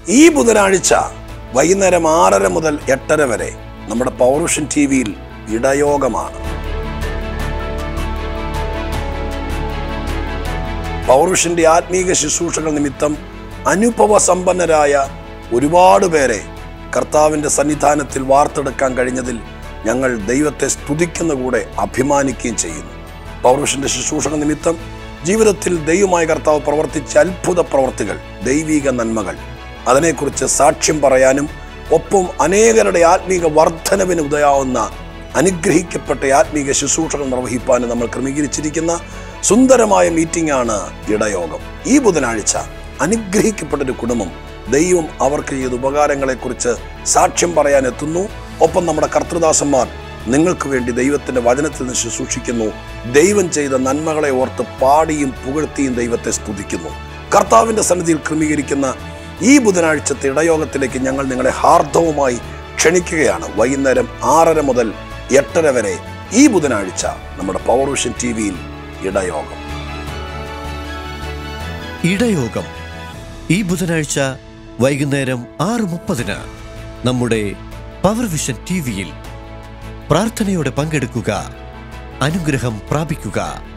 ഈ ബുധനാഴ്ച വൈകുന്നേരം ആറര മുതൽ എട്ടര വരെ നമ്മുടെ പൗരുഷൻ ടി വിയിൽ ഇടയോഗമാണ് പൗരുഷന്റെ ആത്മീക ശുശ്രൂഷകൾ നിമിത്തം അനുഭവ സമ്പന്നരായ ഒരുപാട് പേരെ കർത്താവിൻ്റെ സന്നിധാനത്തിൽ വാർത്തെടുക്കാൻ കഴിഞ്ഞതിൽ ഞങ്ങൾ ദൈവത്തെ സ്തുതിക്കുന്ന കൂടെ അഭിമാനിക്കുകയും ചെയ്യുന്നു പൗരുഷന്റെ ശുശ്രൂഷകൾ നിമിത്തം ജീവിതത്തിൽ ദൈവമായ കർത്താവ് പ്രവർത്തിച്ച അത്ഭുത പ്രവർത്തികൾ ദൈവിക നന്മകൾ അതിനെക്കുറിച്ച് സാക്ഷ്യം പറയാനും ഒപ്പം അനേകരുടെ ആത്മീക വർധനവിന് ഉദയാവുന്ന അനുഗ്രഹിക്കപ്പെട്ട ആത്മീക ശുശ്രൂഷകൾ നിർവഹിപ്പാനും നമ്മൾ ക്രമീകരിച്ചിരിക്കുന്ന സുന്ദരമായ മീറ്റിംഗ് ആണ് ഇടയോഗം ഈ ബുധനാഴ്ച അനുഗ്രഹിക്കപ്പെട്ടൊരു കുടുംബം ദൈവം അവർക്ക് ചെയ്ത ഉപകാരങ്ങളെക്കുറിച്ച് സാക്ഷ്യം പറയാൻ എത്തുന്നു ഒപ്പം നമ്മുടെ കർത്തൃദാസന്മാർ നിങ്ങൾക്ക് വേണ്ടി ദൈവത്തിന്റെ വചനത്തിൽ നിന്ന് ശുശ്രൂഷിക്കുന്നു ദൈവം ചെയ്ത നന്മകളെ ഓർത്ത് പാടിയും പുകഴ്ത്തിയും ദൈവത്തെ സ്തുതിക്കുന്നു കർത്താവിന്റെ സന്നിധിയിൽ ക്രമീകരിക്കുന്ന ഈ ബുധനാഴ്ചത്തെ ഇടയോഗത്തിലേക്ക് ഞങ്ങൾ നിങ്ങളെ ഹാർദവുമായി ക്ഷണിക്കുകയാണ് വൈകുന്നേരം ആറര മുതൽ എട്ടര വരെ ഈ ബുധനാഴ്ച നമ്മുടെ പൗർവിഷൻ ടി വിയിൽ ഇടയോഗം ഇടയോഗം ഈ ബുധനാഴ്ച വൈകുന്നേരം ആറ് മുപ്പതിന് നമ്മുടെ പവർ വിഷൻ ടി വിയിൽ പ്രാർത്ഥനയോടെ പങ്കെടുക്കുക അനുഗ്രഹം പ്രാപിക്കുക